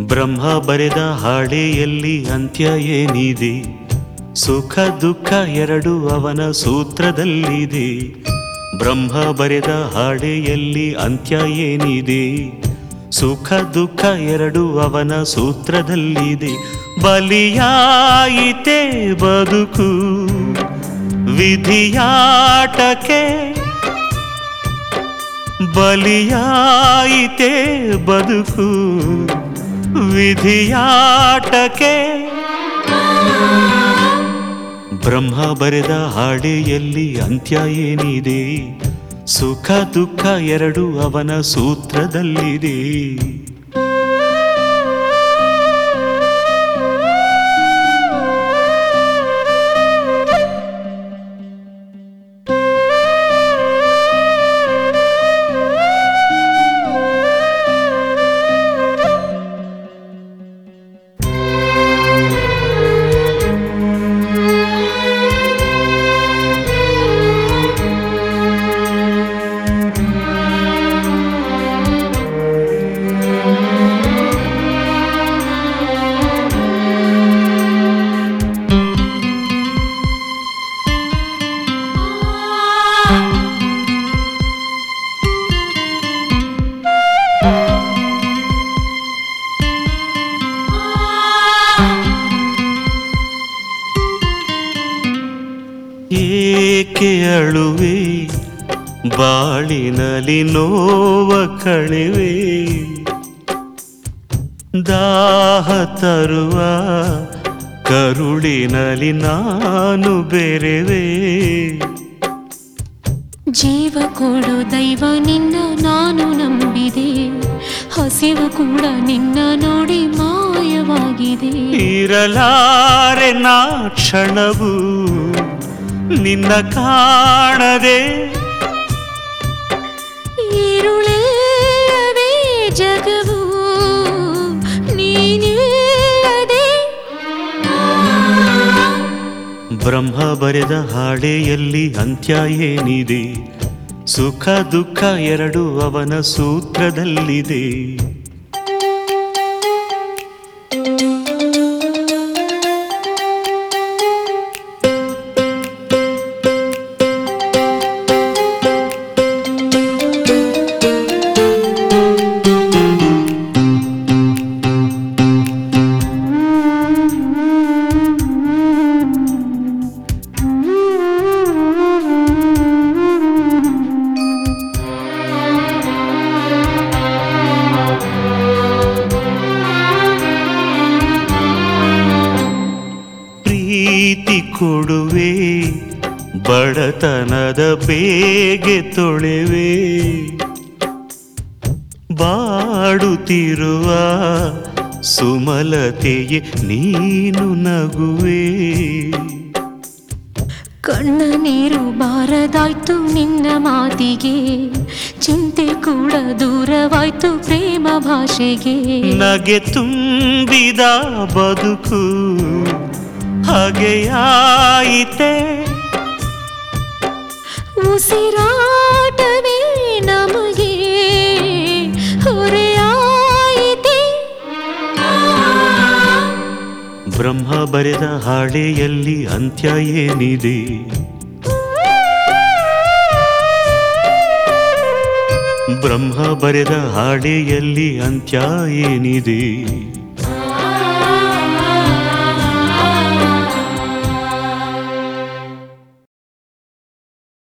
ಬ್ರಹ್ಮ ಬರೆದ ಹಾಡೆಯಲ್ಲಿ ಅಂತ್ಯ ಏನಿದೆ ಸುಖ ದುಃಖ ಎರಡು ಅವನ ಸೂತ್ರದಲ್ಲಿದೆ ಬ್ರಹ್ಮ ಬರೆದ ಹಾಡೆಯಲ್ಲಿ ಅಂತ್ಯ ಏನಿದೆ ಸುಖ ದುಃಖ ಎರಡು ಅವನ ಸೂತ್ರದಲ್ಲಿದೆ ಬಲಿಯಾಯಿತೆ ಬದುಕು ವಿಧಿಯಾಟಕ್ಕೆ ಬಲಿಯಾಯಿತೆ ಬದುಕು ವಿಧಿಯಾಟಕ್ಕೆ ಬ್ರಹ್ಮ ಬರೆದ ಹಾಡೆಯಲ್ಲಿ ಅಂತ್ಯ ಏನಿದೆ ಸುಖ ದುಃಖ ಎರಡು ಅವನ ಸೂತ್ರದಲ್ಲಿದೆ ಏಕೆ ಅಳುವೆ ಬಾಳಿನಲ್ಲಿ ನೋವ ಕಳೆವೆ ದಾಹ ತರುವ ಕರುಳಿನಲ್ಲಿ ನಾನು ಬೆರೆವೆ ಜೀವ ಕೊಡು ದೈವ ನಿನ್ನ ನಾನು ನಂಬಿದೆ ಹಸಿವು ಕೂಡ ನಿನ್ನ ನೋಡಿ ಮಾಯವಾಗಿದೆ ಇರಲಾರೆ ನಾ ಕ್ಷಣವು ನಿನ್ನ ಕಾಣದೆ ಈರುಳೆಲ್ಲವೇ ಜಗವು ನೀನಿಲ್ಲದೆ ಬ್ರಹ್ಮ ಬರೆದ ಹಾಡೆಯಲ್ಲಿ ಅಂತ್ಯ ಏನಿದೆ ಸುಖ ದುಃಖ ಎರಡು ಅವನ ಸೂತ್ರದಲ್ಲಿದೆ ಪ್ರೀತಿ ಕೊಡುವೆ ಬಡತನದ ಬೇಗೆ ತೊಳೆವೆ ಬಾಡುತ್ತಿರುವ ಸುಮಲತೆಯೇ ನೀನು ನಗುವೆ ಕಣ್ಣ ನೀರು ಬಾರದಾಯ್ತು ನಿನ್ನ ಮಾತಿಗೆ ಚಿಂತೆ ಕೂಡ ದೂರವಾಯ್ತು ಪ್ರೇಮ ಭಾಷೆಗೆ ನಗೆ ತುಂಬಿದ ಬದುಕು ಹಾಗೆಯಾಯಿತೆ ಉಸಿರಾಟವೇ ನಮಗೆ ಹೊರೆಯಾಯಿತೆ ಬ್ರಹ್ಮ ಬರೆದ ಹಾಡೆಯಲ್ಲಿ ಅಂತ್ಯ ಏನಿದೆ ಬ್ರಹ್ಮ ಬರೆದ ಹಾಡೆಯಲ್ಲಿ ಅಂತ್ಯ ಏನಿದೆ